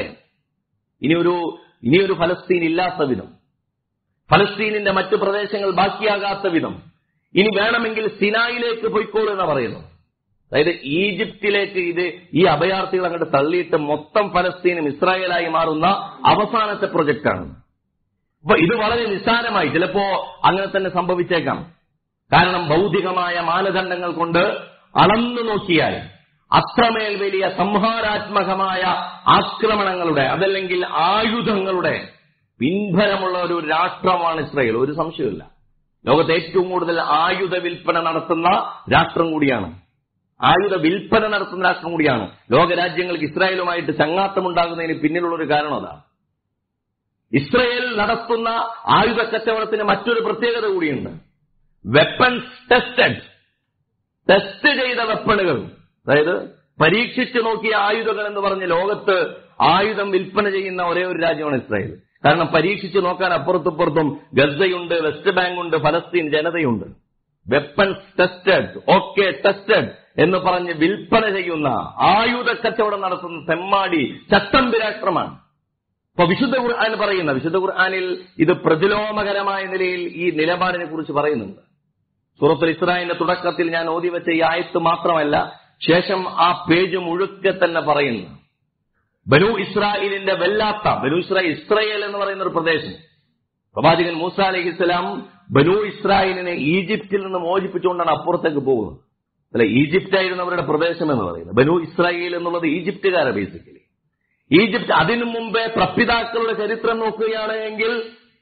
ഇനിയൊരു ഇനിയൊരു ഫലസ്തീൻ ഇല്ലാത്ത വിധം ഫലസ്തീനിന്റെ മറ്റു പ്രദേശങ്ങൾ ബാക്കിയാകാത്ത വിധം ഇനി വേണമെങ്കിൽ സിനായിലേക്ക് പൊയ്ക്കോളൂ എന്ന് പറയുന്നു അതായത് ഈജിപ്തിലേക്ക് ഇത് ഈ അഭയാർത്ഥികൾ അങ്ങോട്ട് തള്ളിയിട്ട് മൊത്തം ഫലസ്തീനും ഇസ്രായേലായി മാറുന്ന അവസാനത്തെ പ്രൊജക്റ്റാണ് അപ്പൊ ഇത് വളരെ നിസ്സാരമായി ചിലപ്പോ അങ്ങനെ തന്നെ സംഭവിച്ചേക്കാം കാരണം ഭൗതികമായ മാനദണ്ഡങ്ങൾ കൊണ്ട് അളന്നു നോക്കിയാൽ അത്രമേൽ വലിയ സംഹാരാത്മകമായ ആക്രമണങ്ങളുടെ അതല്ലെങ്കിൽ ആയുധങ്ങളുടെ പിൻബലമുള്ള ഒരു രാഷ്ട്രമാണ് ഇസ്രായേൽ ഒരു സംശയമില്ല ലോകത്തെ ഏറ്റവും കൂടുതൽ ആയുധ വിൽപ്പന നടത്തുന്ന രാഷ്ട്രം കൂടിയാണ് ആയുധ വിൽപ്പന നടത്തുന്ന രാഷ്ട്രം കൂടിയാണ് ലോകരാജ്യങ്ങൾക്ക് ഇസ്രായേലുമായിട്ട് ചങ്ങാത്തമുണ്ടാകുന്നതിന് പിന്നിലുള്ള ഒരു കാരണം അതാണ് ഇസ്രയേൽ നടത്തുന്ന ആയുധ കച്ചവടത്തിന് മറ്റൊരു പ്രത്യേകത കൂടിയുണ്ട് വെപ്പൺസ് ടെസ്റ്റഡ് ടെസ്റ്റ് ചെയ്ത വെപ്പണുകൾ അതായത് പരീക്ഷിച്ചു നോക്കിയ ആയുധങ്ങൾ എന്ന് പറഞ്ഞ് ലോകത്ത് ആയുധം വിൽപ്പന ചെയ്യുന്ന ഒരേ ഒരു രാജ്യമാണ് ഇസ്രായേൽ കാരണം പരീക്ഷിച്ചു നോക്കാൻ അപ്പുറത്തുപ്പുറത്തും ഗസയുണ്ട് വെസ്റ്റ് ബാങ്ക് ഉണ്ട് ഫലസ്തീൻ ജനതയുണ്ട് വെപ്പൺസ് ടെസ്റ്റഡ് ഓക്കെ ടെസ്റ്റഡ് എന്ന് പറഞ്ഞ് വിൽപ്പന ചെയ്യുന്ന ആയുധ കച്ചവടം നടത്തുന്ന തെമ്മാടി ചട്ടം രാഷ്ട്രമാണ് ഇപ്പൊ വിശുദ്ധ ഖുർആൻ പറയുന്ന വിശുദ്ധ ഖുർആനിൽ ഇത് പ്രതിലോമകരമായ നിലയിൽ ഈ നിലപാടിനെ കുറിച്ച് പറയുന്നുണ്ട് സൂറത്തുൽ ഇസ്രായേലിന്റെ തുടക്കത്തിൽ ഞാൻ ഓതി വെച്ച ഈ ആയത്ത് മാത്രമല്ല ശേഷം ആ പേജ് മുഴുക്കെ തന്നെ പറയുന്നു ബനു ഇസ്രായേലിന്റെ വല്ലാത്ത ബനു ഇസ്രായേൽ ഇസ്രായേൽ എന്ന് പറയുന്ന ഒരു പ്രദേശം പ്രവാചകൻ മൂസ അലഹി ഇസ്ലാം ബനു ഇസ്രായേലിനെ ഈജിപ്തിൽ നിന്ന് മോചിപ്പിച്ചുകൊണ്ടാണ് അപ്പുറത്തേക്ക് പോകുന്നത് അല്ലെ ഈജിപ്റ്റ് ആയിരുന്നു അവരുടെ പ്രദേശം എന്ന് പറയുന്നത് ബനു ഇസ്രായേൽ എന്നുള്ളത് ഈജിപ്തുകാരെ ബേസിക്കലി ഈജിപ്ത് അതിനു മുമ്പേ പ്രപിതാക്കളുടെ ചരിത്രം നോക്കുകയാണ് എങ്കിൽ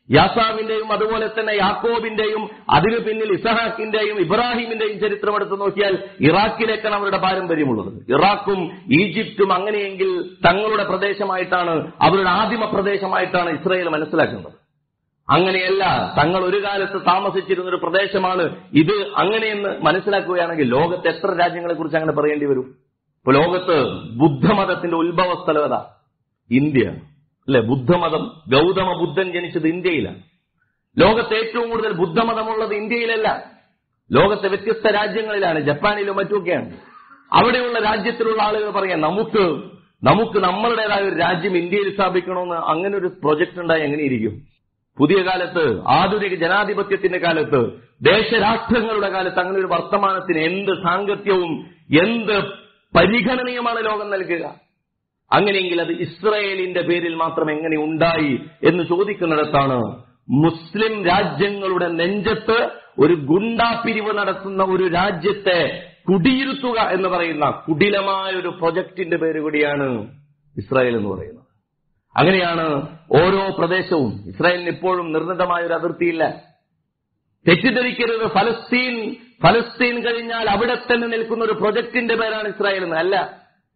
യാസാവിന്റെയും അതുപോലെ തന്നെ യാക്കോബിന്റെയും അതിനു പിന്നിൽ ഇസഹാക്കിന്റെയും ഇബ്രാഹിമിന്റെയും ചരിത്രം എടുത്തു നോക്കിയാൽ ഇറാഖിലേക്കാണ് അവരുടെ പാരമ്പര്യമുള്ളത് ഇറാഖും ഈജിപ്തും അങ്ങനെയെങ്കിൽ തങ്ങളുടെ പ്രദേശമായിട്ടാണ് അവരുടെ ആദിമ പ്രദേശമായിട്ടാണ് ഇസ്രയേൽ മനസ്സിലാക്കുന്നത് അങ്ങനെയല്ല തങ്ങൾ ഒരു കാലത്ത് താമസിച്ചിരുന്ന ഒരു പ്രദേശമാണ് ഇത് അങ്ങനെയെന്ന് മനസ്സിലാക്കുകയാണെങ്കിൽ ലോകത്ത് എത്ര രാജ്യങ്ങളെ കുറിച്ച് അങ്ങനെ പറയേണ്ടി വരും ഇപ്പൊ ലോകത്ത് ബുദ്ധമതത്തിന്റെ ഉത്ഭവ സ്ഥലം ഏതാ ഇന്ത്യ അല്ലെ ബുദ്ധമതം ഗൗതമ ബുദ്ധൻ ജനിച്ചത് ഇന്ത്യയിലാണ് ലോകത്ത് ഏറ്റവും കൂടുതൽ ബുദ്ധമതമുള്ളത് ഇന്ത്യയിലല്ല ലോകത്തെ വ്യത്യസ്ത രാജ്യങ്ങളിലാണ് ജപ്പാനിലും മറ്റുമൊക്കെയാണ് അവിടെയുള്ള രാജ്യത്തിലുള്ള ആളുകൾ പറയാം നമുക്ക് നമുക്ക് നമ്മളുടേതായ ഒരു രാജ്യം ഇന്ത്യയിൽ സ്ഥാപിക്കണമെന്ന് അങ്ങനെ ഒരു പ്രൊജക്ട് ഉണ്ടായി എങ്ങനെ ഇരിക്കും പുതിയ കാലത്ത് ആധുനിക ജനാധിപത്യത്തിന്റെ കാലത്ത് ദേശരാഷ്ട്രങ്ങളുടെ കാലത്ത് അങ്ങനെ ഒരു വർത്തമാനത്തിന് എന്ത് സാങ്കത്യവും എന്ത് പരിഗണനയുമാണ് ലോകം നൽകുക അങ്ങനെയെങ്കിൽ അത് ഇസ്രയേലിന്റെ പേരിൽ മാത്രം എങ്ങനെ ഉണ്ടായി എന്ന് ചോദിക്കുന്നിടത്താണ് മുസ്ലിം രാജ്യങ്ങളുടെ നെഞ്ചത്ത് ഒരു ഗുണ്ടാപിരിവ് നടത്തുന്ന ഒരു രാജ്യത്തെ കുടിയിരുത്തുക എന്ന് പറയുന്ന കുടിലമായ ഒരു പ്രൊജക്ടിന്റെ പേര് കൂടിയാണ് ഇസ്രായേൽ എന്ന് പറയുന്നത് അങ്ങനെയാണ് ഓരോ പ്രദേശവും ഇസ്രായേലിന് ഇപ്പോഴും നിർണിതമായ ഒരു അതിർത്തിയില്ല തെറ്റിദ്ധരിക്കരുത് ഫലസ്തീൻ ഫലസ്തീൻ കഴിഞ്ഞാൽ അവിടെ തന്നെ നിൽക്കുന്ന ഒരു പ്രൊജക്ടിന്റെ പേരാണ് ഇസ്രായേൽ എന്ന് അല്ല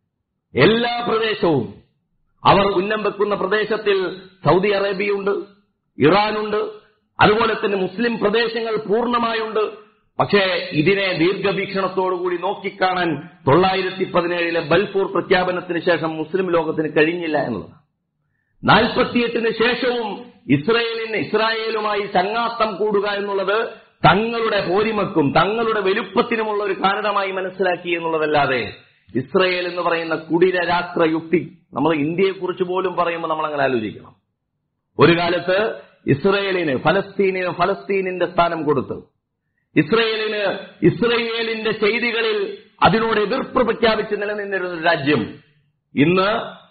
എല്ലാ പ്രദേശവും അവർ ഉന്നം വെക്കുന്ന പ്രദേശത്തിൽ സൗദി അറേബ്യയുണ്ട് ഇറാനുണ്ട് അതുപോലെ തന്നെ മുസ്ലിം പ്രദേശങ്ങൾ പൂർണ്ണമായുണ്ട് പക്ഷേ ഇതിനെ ദീർഘവീക്ഷണത്തോടുകൂടി നോക്കിക്കാണാൻ തൊള്ളായിരത്തി പതിനേഴിലെ ബൽഫൂർ പ്രഖ്യാപനത്തിന് ശേഷം മുസ്ലിം ലോകത്തിന് കഴിഞ്ഞില്ല എന്നുള്ളതാണ് നാൽപ്പത്തിയെട്ടിന് ശേഷവും ഇസ്രയേലിന് ഇസ്രായേലുമായി ചങ്ങാത്തം കൂടുക എന്നുള്ളത് തങ്ങളുടെ പോരിമക്കും തങ്ങളുടെ വലുപ്പത്തിനുമുള്ള ഒരു കാരണമായി മനസ്സിലാക്കി എന്നുള്ളതല്ലാതെ ഇസ്രയേൽ എന്ന് പറയുന്ന കുടില രാഷ്ട്ര യുക്തി നമ്മൾ ഇന്ത്യയെക്കുറിച്ച് പോലും പറയുമ്പോൾ നമ്മൾ അങ്ങനെ ആലോചിക്കണം ഒരു കാലത്ത് ഇസ്രയേലിന് ഫലസ്തീനിന് ഫലസ്തീനിന്റെ സ്ഥാനം കൊടുത്തു ഇസ്രയേലിന് ഇസ്രയേലിന്റെ ചെയ്തികളിൽ അതിനോട് എതിർപ്പ് പ്രഖ്യാപിച്ച് നിലനിന്നിരുന്ന ഒരു രാജ്യം ഇന്ന്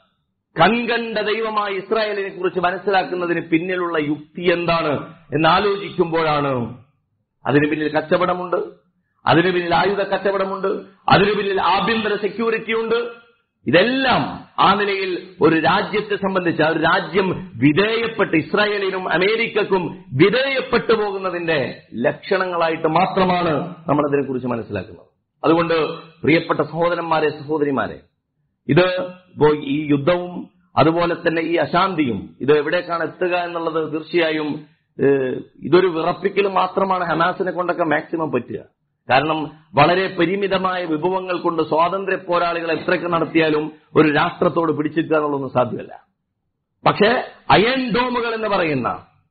കൺകണ്ട ദൈവമായ ഇസ്രായേലിനെ കുറിച്ച് മനസ്സിലാക്കുന്നതിന് പിന്നിലുള്ള യുക്തി എന്താണ് എന്ന് ആലോചിക്കുമ്പോഴാണ് അതിന് പിന്നിൽ കച്ചവടമുണ്ട് അതിനു പിന്നിൽ ആയുധ കച്ചവടമുണ്ട് അതിനു പിന്നിൽ ആഭ്യന്തര സെക്യൂരിറ്റി ഉണ്ട് ഇതെല്ലാം ആ നിലയിൽ ഒരു രാജ്യത്തെ സംബന്ധിച്ച് ആ ഒരു രാജ്യം വിധേയപ്പെട്ട് ഇസ്രായേലിനും അമേരിക്കക്കും വിധേയപ്പെട്ടു പോകുന്നതിന്റെ ലക്ഷണങ്ങളായിട്ട് മാത്രമാണ് നമ്മൾ അതിനെക്കുറിച്ച് മനസ്സിലാക്കുന്നത് അതുകൊണ്ട് പ്രിയപ്പെട്ട സഹോദരന്മാരെ സഹോദരിമാരെ ഇത് ഇപ്പോ ഈ യുദ്ധവും അതുപോലെ തന്നെ ഈ അശാന്തിയും ഇത് എവിടേക്കാണ് എത്തുക എന്നുള്ളത് തീർച്ചയായും ഏഹ്, ഇതൊരു വിറപ്പിക്കൽ മാത്രമാണ് ഹമാസിനെ കൊണ്ടൊക്കെ മാക്സിമം പറ്റുക കാരണം വളരെ പരിമിതമായ വിഭവങ്ങൾ കൊണ്ട് സ്വാതന്ത്ര്യ പോരാളികൾ എത്രയൊക്കെ നടത്തിയാലും ഒരു രാഷ്ട്രത്തോട് പിടിച്ചെടുക്കുക എന്നുള്ളതൊന്നും സാധ്യമല്ല പക്ഷേ അയൺ ഡോമുകൾ എന്ന് പറയുന്ന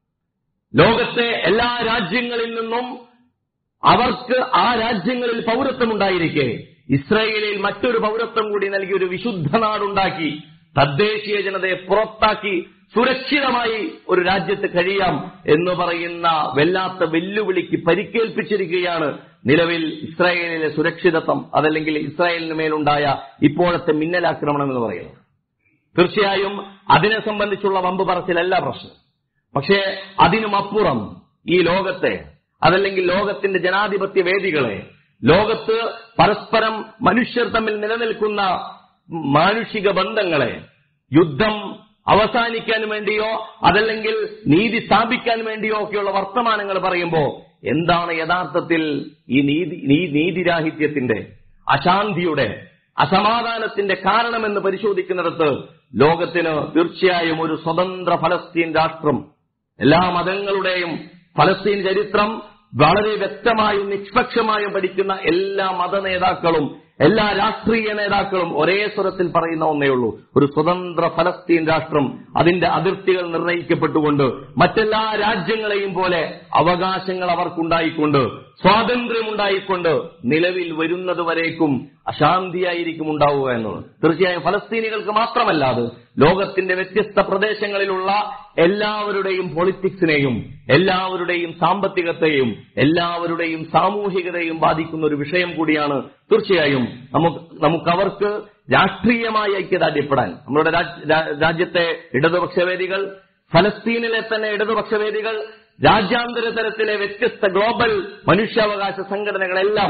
ലോകത്തെ എല്ലാ രാജ്യങ്ങളിൽ നിന്നും അവർക്ക് ആ രാജ്യങ്ങളിൽ പൗരത്വം ഉണ്ടായിരിക്കെ ഇസ്രായേലിൽ മറ്റൊരു പൗരത്വം കൂടി നൽകി ഒരു വിശുദ്ധ നാടുണ്ടാക്കി തദ്ദേശീയ ജനതയെ പുറത്താക്കി സുരക്ഷിതമായി ഒരു രാജ്യത്ത് കഴിയാം എന്ന് പറയുന്ന വല്ലാത്ത വെല്ലുവിളിക്ക് പരിക്കേൽപ്പിച്ചിരിക്കുകയാണ് നിലവിൽ ഇസ്രായേലിലെ സുരക്ഷിതത്വം അതല്ലെങ്കിൽ ഇസ്രായേലിന് മേലുണ്ടായ ഇപ്പോഴത്തെ മിന്നലാക്രമണം എന്ന് പറയുന്നത് തീർച്ചയായും അതിനെ സംബന്ധിച്ചുള്ള വമ്പ് പറച്ചിലല്ല പ്രശ്നം പക്ഷേ അതിനുമപ്പുറം ഈ ലോകത്തെ അതല്ലെങ്കിൽ ലോകത്തിന്റെ ജനാധിപത്യ വേദികളെ ലോകത്ത് പരസ്പരം മനുഷ്യർ തമ്മിൽ നിലനിൽക്കുന്ന മാനുഷിക ബന്ധങ്ങളെ യുദ്ധം അവസാനിക്കാൻ വേണ്ടിയോ അതല്ലെങ്കിൽ നീതി സ്ഥാപിക്കാൻ വേണ്ടിയോ ഒക്കെയുള്ള വർത്തമാനങ്ങൾ പറയുമ്പോൾ എന്താണ് യഥാർത്ഥത്തിൽ ഈ നീതി ഈ നീതിരാഹിത്യത്തിന്റെ അശാന്തിയുടെ അസമാധാനത്തിന്റെ കാരണമെന്ന് പരിശോധിക്കുന്നിടത്ത് ലോകത്തിന് തീർച്ചയായും ഒരു സ്വതന്ത്ര ഫലസ്തീൻ രാഷ്ട്രം എല്ലാ മതങ്ങളുടെയും ഫലസ്തീൻ ചരിത്രം വളരെ വ്യക്തമായും നിഷ്പക്ഷമായും പഠിക്കുന്ന എല്ലാ മത നേതാക്കളും എല്ലാ രാഷ്ട്രീയ നേതാക്കളും ഒരേ സ്വരത്തിൽ പറയുന്ന ഒന്നേ ഉള്ളൂ ഒരു സ്വതന്ത്ര ഫലസ്തീൻ രാഷ്ട്രം അതിന്റെ അതിർത്തികൾ നിർണയിക്കപ്പെട്ടുകൊണ്ട് മറ്റെല്ലാ രാജ്യങ്ങളെയും പോലെ അവകാശങ്ങൾ അവർക്കുണ്ടായിക്കൊണ്ട് സ്വാതന്ത്ര്യമുണ്ടായിക്കൊണ്ട് നിലവിൽ വരുന്നത് വരേക്കും അശാന്തിയായിരിക്കും ഉണ്ടാവുക എന്നത് തീർച്ചയായും ഫലസ്തീനികൾക്ക് മാത്രമല്ല അത് ലോകത്തിന്റെ വ്യത്യസ്ത പ്രദേശങ്ങളിലുള്ള എല്ലാവരുടെയും പൊളിറ്റിക്സിനെയും എല്ലാവരുടെയും സാമ്പത്തികത്തെയും എല്ലാവരുടെയും സാമൂഹികതയും ബാധിക്കുന്ന ഒരു വിഷയം കൂടിയാണ് തീർച്ചയായും നമുക്ക് നമുക്ക് അവർക്ക് രാഷ്ട്രീയമായി ഐക്യദാർഢ്യപ്പെടാൻ നമ്മുടെ രാജ്- രാ- രാജ്യത്തെ ഇടതുപക്ഷ വേദികൾ ഫലസ്തീനിലെ തന്നെ ഇടതുപക്ഷ വേദികൾ രാജ്യാന്തര തലത്തിലെ വ്യത്യസ്ത ഗ്ലോബൽ മനുഷ്യാവകാശ സംഘടനകളെല്ലാം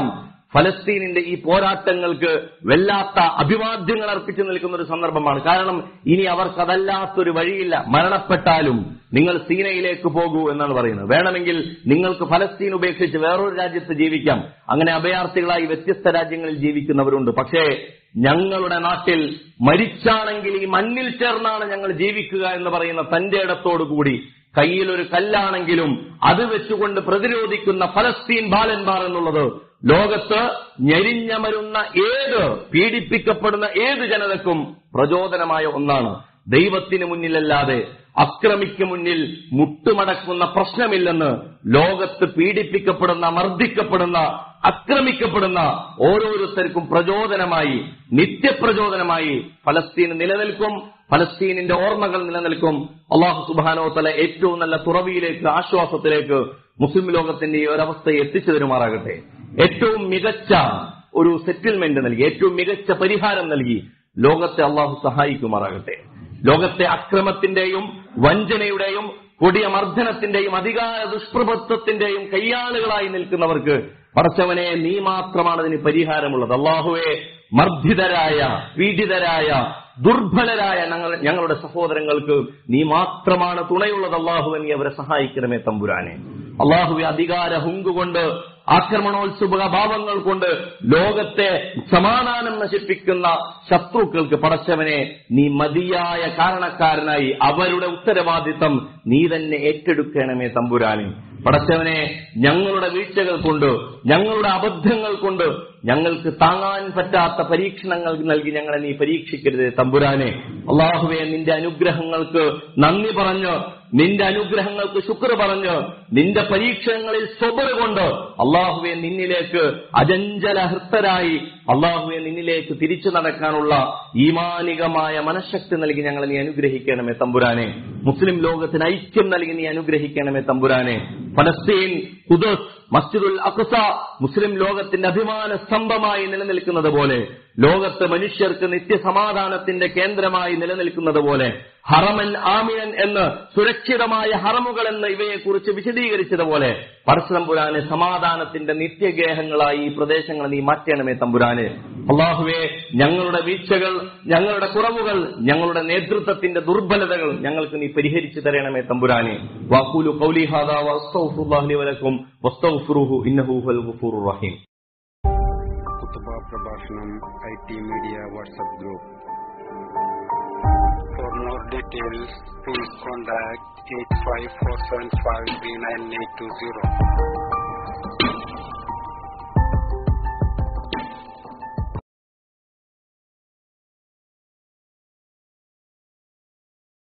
ഫലസ്തീനിന്റെ ഈ പോരാട്ടങ്ങൾക്ക് വല്ലാത്ത അഭിവാദ്യങ്ങൾ അർപ്പിച്ചു നിൽക്കുന്ന ഒരു സന്ദർഭമാണ് കാരണം ഇനി അവർക്കതല്ലാത്തൊരു വഴിയില്ല മരണപ്പെട്ടാലും നിങ്ങൾ സീനയിലേക്ക് പോകൂ എന്നാണ് പറയുന്നത് വേണമെങ്കിൽ നിങ്ങൾക്ക് ഫലസ്തീൻ ഉപേക്ഷിച്ച് വേറൊരു രാജ്യത്ത് ജീവിക്കാം അങ്ങനെ അഭയാർത്ഥികളായി വ്യത്യസ്ത രാജ്യങ്ങളിൽ ജീവിക്കുന്നവരുണ്ട് പക്ഷേ ഞങ്ങളുടെ നാട്ടിൽ മരിച്ചാണെങ്കിൽ ഈ മണ്ണിൽ ചേർന്നാണ് ഞങ്ങൾ ജീവിക്കുക എന്ന് പറയുന്ന തന്റെ ഇടത്തോടുകൂടി കയ്യിൽ ഒരു കല്ലാണെങ്കിലും അത് വെച്ചുകൊണ്ട് പ്രതിരോധിക്കുന്ന ഫലസ്തീൻ ബാലന്മാർ എന്നുള്ളത് ലോകത്ത് ഞെരിഞ്ഞമരുന്ന ഏത് പീഡിപ്പിക്കപ്പെടുന്ന ഏത് ജനതക്കും പ്രചോദനമായ ഒന്നാണ് ദൈവത്തിന് മുന്നിലല്ലാതെ അക്രമിക്ക് മുന്നിൽ മുട്ടുമടക്കുന്ന പ്രശ്നമില്ലെന്ന് ലോകത്ത് പീഡിപ്പിക്കപ്പെടുന്ന മർദ്ദിക്കപ്പെടുന്ന ആക്രമിക്കപ്പെടുന്ന ഓരോരുത്തർക്കും പ്രചോദനമായി നിത്യപ്രചോദനമായി ഫലസ്തീൻ നിലനിൽക്കും ഫലസ്തീനിന്റെ ഓർമ്മകൾ നിലനിൽക്കും അള്ളാഹു സുബാനോ തല ഏറ്റവും നല്ല തുറവിയിലേക്ക് ആശ്വാസത്തിലേക്ക് മുസ്ലിം ലോകത്തിന്റെ ഈ ഒരവസ്ഥയെ എത്തിച്ചു തരുമാറാകട്ടെ ഏറ്റവും മികച്ച ഒരു സെറ്റിൽമെന്റ് നൽകി ഏറ്റവും മികച്ച പരിഹാരം നൽകി ലോകത്തെ അള്ളാഹു സഹായിക്കുമാറാകട്ടെ ലോകത്തെ അക്രമത്തിന്റെയും വഞ്ചനയുടെയും കൊടിയ മർദ്ദനത്തിന്റെയും അധികാര ദുഷ്പ്രഭത്വത്തിന്റെയും കയ്യാളുകളായി നിൽക്കുന്നവർക്ക് പടച്ചവനെ നീ മാത്രമാണ് അതിന് പരിഹാരമുള്ളത് അള്ളാഹുവെ മർദ്ദിതരായ പീഡിതരായ ദുർബലരായ ഞങ്ങൾ ഞങ്ങളുടെ സഹോദരങ്ങൾക്ക് നീ മാത്രമാണ് തുണയുള്ളത് അള്ളാഹു നീ അവരെ സഹായിക്കണമേ തമ്പുരാനെ അള്ളാഹുവെ അധികാര ഹുങ്കുകൊണ്ട് ആക്രമണോത്സുക ഭാവങ്ങൾ കൊണ്ട് ലോകത്തെ സമാധാനം നശിപ്പിക്കുന്ന ശത്രുക്കൾക്ക് പടച്ചവനെ നീ മതിയായ കാരണക്കാരനായി അവരുടെ ഉത്തരവാദിത്തം നീ തന്നെ ഏറ്റെടുക്കണമേ തമ്പുരാനെ പടച്ചവനെ ഞങ്ങളുടെ വീഴ്ചകൾ കൊണ്ട് ഞങ്ങളുടെ അബദ്ധങ്ങൾ കൊണ്ട് ഞങ്ങൾക്ക് താങ്ങാൻ പറ്റാത്ത പരീക്ഷണങ്ങൾ നൽകി ഞങ്ങളെ നീ പരീക്ഷിക്കരുത് തമ്പുരാനെ അള്ളാഹുവെ നിന്റെ അനുഗ്രഹങ്ങൾക്ക് നന്ദി പറഞ്ഞ് നിന്റെ അനുഗ്രഹങ്ങൾക്ക് ശുക്ർ പറഞ്ഞ് നിന്റെ പരീക്ഷണങ്ങളിൽ സ്വബർ കൊണ്ട് അള്ളാഹുവെ നിന്നിലേക്ക് അജഞ്ചല ഹൃത്തരായി അള്ളാഹുവെ നിന്നിലേക്ക് തിരിച്ചു നടക്കാനുള്ള ഈമാനികമായ മനഃശക്തി നൽകി ഞങ്ങളെ നീ അനുഗ്രഹിക്കണമേ തമ്പുരാനെ മുസ്ലിം ലോകത്തിന് ഐക്യം നൽകി നീ അനുഗ്രഹിക്കണമേ തമ്പുരാനെ ഫലസ്തീൻ ഖുദസ് മസ്ജിദുൽ അഖ്സ മുസ്ലിം ലോകത്തിന്റെ അഭിമാന സ്തംഭമായി നിലനിൽക്കുന്നത് പോലെ ലോകത്ത് മനുഷ്യർക്ക് നിത്യസമാധാനത്തിന്റെ കേന്ദ്രമായി നിലനിൽക്കുന്നത് പോലെ ഹറമൻ ആമിയൻ എന്ന് സുരക്ഷിതമായ ഹറമുകൾ എന്ന് ഇവയെക്കുറിച്ച് വിശദീകരിച്ചതുപോലെ പരശുതമ്പുരാന് സമാധാനത്തിന്റെ നിത്യഗേഹങ്ങളായി ഈ പ്രദേശങ്ങൾ നീ മാറ്റണമേ തമ്പുരാന് അള്ളാഹുവെ ഞങ്ങളുടെ വീഴ്ചകൾ ഞങ്ങളുടെ കുറവുകൾ ഞങ്ങളുടെ നേതൃത്വത്തിന്റെ ദുർബലതകൾ ഞങ്ങൾക്ക് നീ പരിഹരിച്ചു തരണമേ തമ്പുരാനെ വാക്കൂലു കൗലി ഹാദാ വസ്തഗ്ഫിറുല്ലാഹി വലക്കും വസ്തഗ്ഫിറുഹു ഇന്നഹു ഹുവൽ ഗഫൂറുർ റഹീം കുത്തുബ പ്രഭാഷണം I T media WhatsApp group for more details please contact eight five four seven five three nine eight two zero